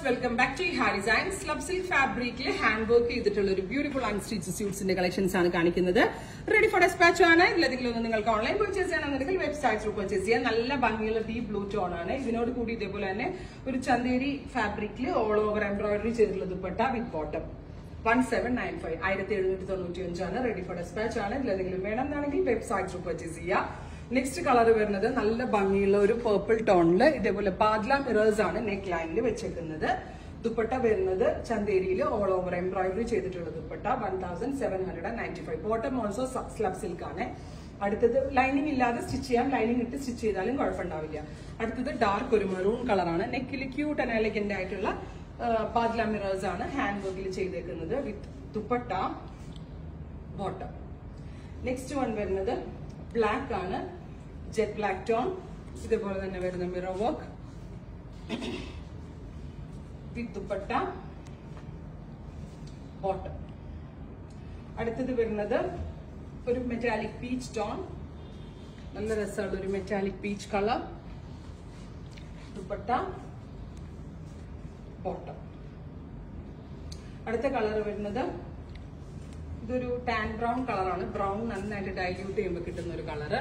welcome back to ഹാ design slub silk ഫാബ്രിക്കിൽ hand work ചെയ്തിട്ടുള്ള ഒരു ബ്യൂട്ടിഫുൾ അൺസ്റ്റിച്ച് സ്യൂട്ട്സിന്റെ കളക്ഷൻസ് ആണ് കാണിക്കുന്നത് റെഡി ഫോർ ഡെസ്പാച്ച് ആണ് ഇതിലെന്തെങ്കിലും ഒന്ന് നിങ്ങൾക്ക് ഓൺലൈൻ പർച്ചേസ് ചെയ്യണമെന്നുണ്ടെങ്കിൽ വെബ്സൈറ്റ് ത്രൂ പർച്ചേസ് ചെയ്യാം നല്ല ഭംഗിയുള്ള ഡീപ് ബ്ലൂ ടോൺ ആണ് ഇതിനോട് കൂടി ഇതേപോലെ തന്നെ ഒരു ചന്തേരി ഫാബ്രിക്കിൽ ഓൾ ഓവർ എംബ്രോയിഡറി ചെയ്തിട്ടുള്ള dupatta with bottom one seven nine five ആയിരത്തി എഴുന്നൂറ്റി തൊണ്ണൂറ്റി അഞ്ചാണ് റെഡി ഫോർ ഡെസ്പാച്ച് ആണ് ഇതിലെന്തെങ്കിലും വേണമെന്നാണെങ്കിൽ വെബ്സൈറ്റ് ത്രൂ പർച്ചേസ് ചെയ്യാം നെക്സ്റ്റ് കളർ വരുന്നത് നല്ല ഭംഗിയുള്ള ഒരു പേർപ്പിൾ ടോണിൽ ഇതേപോലെ പാദ്ല മിറേഴ്സ് ആണ് നെക്ക് ലൈനിൽ വെച്ചേക്കുന്നത് ദുപ്പട്ട വരുന്നത് ചന്തേരിയിൽ ഓൾ ഓവർ എംബ്രോയിഡറി ചെയ്തിട്ടുള്ള dupatta one thousand seven hundred and ninety five bottom also slub silk ആണ് അടുത്തത് ലൈനിങ് ഇല്ലാതെ സ്റ്റിച്ച് ചെയ്യാം ലൈനിങ് ഇട്ട് സ്റ്റിച്ച് ചെയ്താലും കുഴപ്പമുണ്ടാവില്ല അടുത്തത് ഡാർക്ക് ഒരു മെറൂൺ കളറാണ് നെക്കിൽ ക്യൂട്ട് ആൻഡ് എലഗന്റ് ആയിട്ടുള്ള പാദ്ല മിറേഴ്സ് ആണ് ഹാൻഡ് വർക്കിൽ ചെയ്തേക്കുന്നത് with dupatta bottom next one വരുന്നത് ബ്ലാക്ക് ആണ് ജെറ്റ് ബ്ലാക്ക് ടോൺ ഇതേപോലെ തന്നെ വരുന്ന mirror work with dupatta bottom അടുത്തത് വരുന്നത് ഒരു മെറ്റാലിക് പീച്ച് ടോൺ നല്ല രസമുള്ള ഒരു metallic peach colour dupatta bottom അടുത്ത കളർ വരുന്നത് ഇതൊരു ടാൻ ബ്രൗൺ കളറാണ് ബ്രൗൺ നന്നായിട്ട് ഡൈല്യൂട്ട് ചെയ്യുമ്പോൾ കിട്ടുന്ന ഒരു colour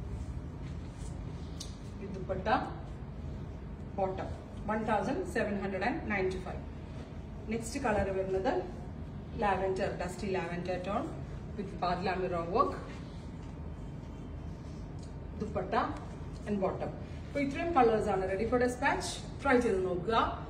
dupatta bottom one thousand seven hundred and ninety five next colour വരുന്നത് lavender dusty lavender tone with പാദ്ല മിറോ വർക്ക് ദുപ്പട്ട ആൻഡ് ബോട്ടം അപ്പൊ ഇത്രയും കളേഴ്സ് ആണ് റെഡി ഫോർ ഡെസ്പാച്ച് ട്രൈ ചെയ്ത് നോക്കുക